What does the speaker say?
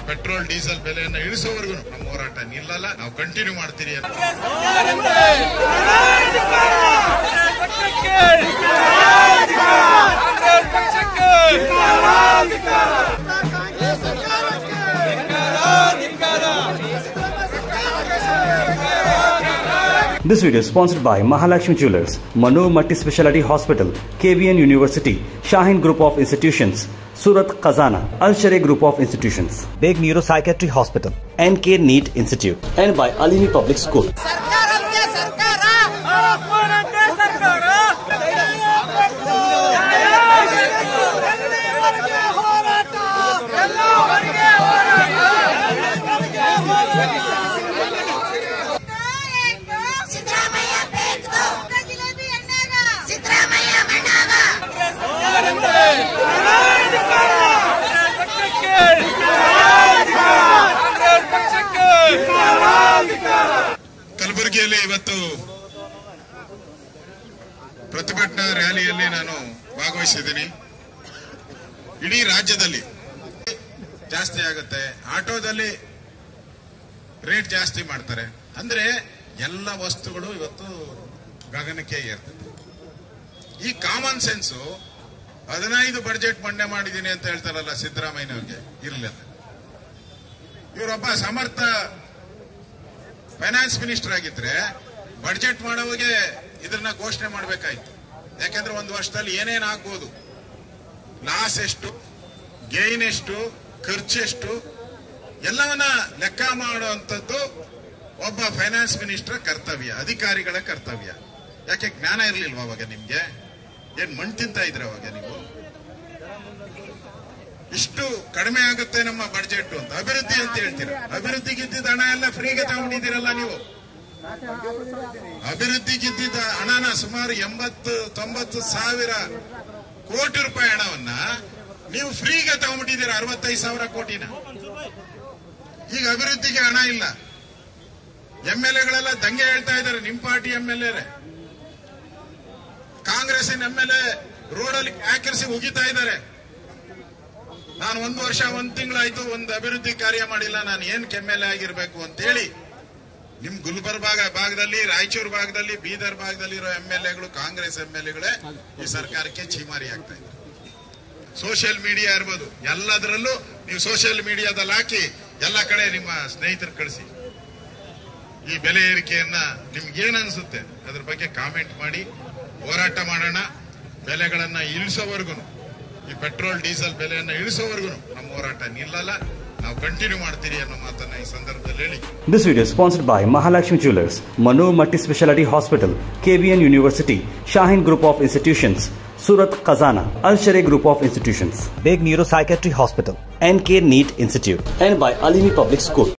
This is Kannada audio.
ಪೆಟ್ರೋಲ್ ಡೀಸೆಲ್ ಬೆಲೆಯನ್ನ ಇಳಿಸೋವರೆಗೂ ನಮ್ಮ ಹೋರಾಟ ನಿಲ್ಲಲ್ಲ ನಾವು ಕಂಟಿನ್ಯೂ ಮಾಡ್ತೀರಿ ಅಂತ This video is sponsored by Mahalakshmi Jewelers, Manu Multi Speciality Hospital, KVN University, Shahin Group of Institutions, Surat Khazana, Al Sharia Group of Institutions, Beg Neuropsychiatry Hospital, NK NEET Institute, and by Alimi Public School. ಸರ್ಕಾರಕ್ಕೆ ಸರ್ಕಾರ ಅಪ್ಪನಂತೆ ಸರ್ಕಾರ ಎಲ್ಲಿವರೆಗೆ ಹೋರಾಟ ಎಲ್ಲವರಿಗೆ ಸಿದ್ದರಾಮಯ್ಯ ಬೇಕು ಜಿಲೇಬಿ ಎಣ್ಣೆಗ ಸಿದ್ದರಾಮಯ್ಯ ಮಣ್ಣಾಗ ಪಕ್ಷಕ್ಕೆ ಕಾಂಗ್ರೆಸ್ ಪಕ್ಷಕ್ಕೆ ಕಲಬುರಗಿಯಲ್ಲಿ ಇವತ್ತು ಪ್ರತಿಭಟನಾ ರ್ಯಾಲಿಯಲ್ಲಿ ನಾನು ಭಾಗವಹಿಸಿದ್ದೀನಿ ಇಡೀ ರಾಜ್ಯದಲ್ಲಿ ಜಾಸ್ತಿ ಆಗುತ್ತೆ ಆಟೋದಲ್ಲಿ ರೇಟ್ ಜಾಸ್ತಿ ಮಾಡ್ತಾರೆ ಅಂದ್ರೆ ಎಲ್ಲ ವಸ್ತುಗಳು ಇವತ್ತು ಗಗನಕ್ಕೆ ಏರ್ತದೆ ಈ ಕಾಮನ್ ಸೆನ್ಸು ಹದಿನೈದು ಬಡ್ಜೆಟ್ ಮಂಡನೆ ಮಾಡಿದ್ದೀನಿ ಅಂತ ಹೇಳ್ತಾರಲ್ಲ ಸಿದ್ದರಾಮಯ್ಯನವ್ರಿಗೆ ಇರಲಿಲ್ಲ ಇವರೊಬ್ಬ ಸಮರ್ಥ ಫೈನಾನ್ಸ್ ಮಿನಿಸ್ಟರ್ ಆಗಿದ್ರೆ ಬಡ್ಜೆಟ್ ಮಾಡೋವಾಗೆ ಇದನ್ನ ಘೋಷಣೆ ಮಾಡಬೇಕಾಯ್ತು ಯಾಕೆಂದ್ರೆ ಒಂದು ವರ್ಷದಲ್ಲಿ ಏನೇನ್ ಆಗ್ಬೋದು ಲಾಸ್ ಎಷ್ಟು ಗೇನ್ ಎಷ್ಟು ಖರ್ಚೆಷ್ಟು ಎಲ್ಲವನ್ನ ಲೆಕ್ಕ ಮಾಡುವಂಥದ್ದು ಒಬ್ಬ ಫೈನಾನ್ಸ್ ಮಿನಿಸ್ಟರ್ ಕರ್ತವ್ಯ ಅಧಿಕಾರಿಗಳ ಕರ್ತವ್ಯ ಯಾಕೆ ಜ್ಞಾನ ಇರ್ಲಿಲ್ವಾ ಅವಾಗ ನಿಮ್ಗೆ ಏನ್ ಮಣ್ ತಿಂತ ಇದ್ರ ಅವಾಗ ನೀವು ಇಷ್ಟು ಕಡಿಮೆ ಆಗುತ್ತೆ ನಮ್ಮ ಬಡ್ಜೆಟ್ ಅಂತ ಅಭಿವೃದ್ಧಿ ಅಂತ ಹೇಳ್ತೀರ ಅಭಿವೃದ್ಧಿಗೆ ಇದ್ದಿದ್ದ ಹಣ ಎಲ್ಲ ಫ್ರೀಗೆ ತಗೊಂಡಿದ್ದೀರಲ್ಲ ನೀವು ಅಭಿವೃದ್ಧಿಗೆ ಇದ್ದಿದ್ದ ಹಣನ ಸುಮಾರು ಎಂಬತ್ತು ತೊಂಬತ್ತು ಸಾವಿರ ಕೋಟಿ ರೂಪಾಯಿ ಹಣವನ್ನ ನೀವು ಫ್ರೀಗೆ ತಗೊಂಡ್ಬಿಟ್ಟಿದ್ದೀರ ಅರವತ್ತೈದು ಸಾವಿರ ಕೋಟಿನ ಈಗ ಅಭಿವೃದ್ಧಿಗೆ ಹಣ ಇಲ್ಲ ಎಂ ಎಲ್ ಎಗಳೆಲ್ಲ ದಂಗೆ ಹೇಳ್ತಾ ಇದ್ದಾರೆ ನಿಮ್ ಪಾರ್ಟಿ ಎಂ ಎಲ್ ಎ ಕಾಂಗ್ರೆಸ್ಸಿನ ಎಂ ಎಲ್ ಎ ರೋಡಲ್ಲಿ ಆಕರ್ಸಿ ಉಗಿತಾ ಇದ್ದಾರೆ ನಾನು ಒಂದು ವರ್ಷ ಒಂದ್ ತಿಂಗಳಾಯ್ತು ಒಂದು ಅಭಿವೃದ್ಧಿ ಕಾರ್ಯ ಮಾಡಿಲ್ಲ ನಾನು ಏನ್ ಕೆಮ್ಮೆಲೆ ಆಗಿರ್ಬೇಕು ಅಂತ ಹೇಳಿ ನಿಮ್ ಗುಲ್ಬರ್ಗ ಭಾಗ ಭಾಗದಲ್ಲಿ ರಾಯಚೂರು ಭಾಗದಲ್ಲಿ ಬೀದರ್ ಭಾಗದಲ್ಲಿ ಇರೋ ಎಂ ಎಲ್ ಎಗಳು ಕಾಂಗ್ರೆಸ್ ಎಂ ಎಲ್ ಎಗಳೇ ಈ ಸರ್ಕಾರಕ್ಕೆ ಚೀಮಾರಿ ಆಗ್ತಾ ಇದ್ದಾರೆ ಸೋಷಿಯಲ್ ಮೀಡಿಯಾ ಇರ್ಬೋದು ಎಲ್ಲದರಲ್ಲೂ ನೀವು ಸೋಷಿಯಲ್ ಮೀಡಿಯಾದಲ್ಲಿ ಹಾಕಿ ಎಲ್ಲ ಕಡೆ ನಿಮ್ಮ ಸ್ನೇಹಿತರು ಕಳಿಸಿ ಈ ಬೆಲೆ ಏರಿಕೆಯನ್ನ ನಿಮ್ಗೆ ಏನ್ ಅನ್ಸುತ್ತೆ ಅದ್ರ ಬಗ್ಗೆ ಕಾಮೆಂಟ್ ಮಾಡಿ ಹೋರಾಟ ಮಾಡೋಣ ಬೆಲೆಗಳನ್ನ ಇಳಿಸೋವರೆಗೂ ಈ ಪೆಟ್ರೋಲ್ ಡೀಸೆಲ್ ಬೆಲೆಯನ್ನ ಇಳಿಸೋವರೆಗೂ ನಮ್ಮ ಹೋರಾಟ ನಿಲ್ಲಲ್ಲ ನಾವು ಕಂಟಿನ್ಯೂ ಮಾಡ್ತೀರಿ ಅನ್ನೋ ಮಾತನ್ನ ಈ ಸಂದರ್ಭದಲ್ಲಿ ಹೇಳಿ This video is sponsored by Mahalakshmi Jewelers, Manu Multi Speciality Hospital, KVN University, Shahin Group of Institutions, Surat Khazana, Al Sharia Group of Institutions, Beg Neuropsychiatry Hospital, NK NEET Institute, and by Alimi Public School.